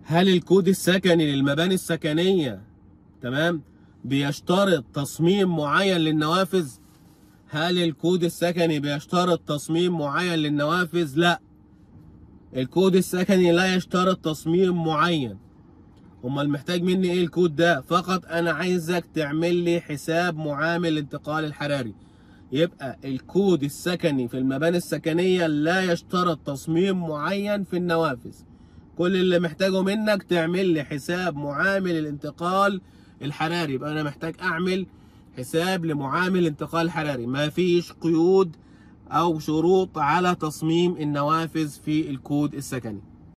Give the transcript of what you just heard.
هل الكود السكني للمباني السكنية تمام بيشترط تصميم معين للنوافذ هل الكود السكني بيشترط تصميم معين للنوافذ لا الكود السكني لا يشترط تصميم معين امال محتاج مني ايه الكود ده فقط انا عايزك تعمل لي حساب معامل الانتقال الحراري يبقى الكود السكني في المباني السكنية لا يشترط تصميم معين في النوافذ كل اللي محتاجه منك تعمل لي حساب معامل الانتقال الحراري يبقى انا محتاج اعمل حساب لمعامل الانتقال الحراري ما فيش قيود او شروط على تصميم النوافذ في الكود السكني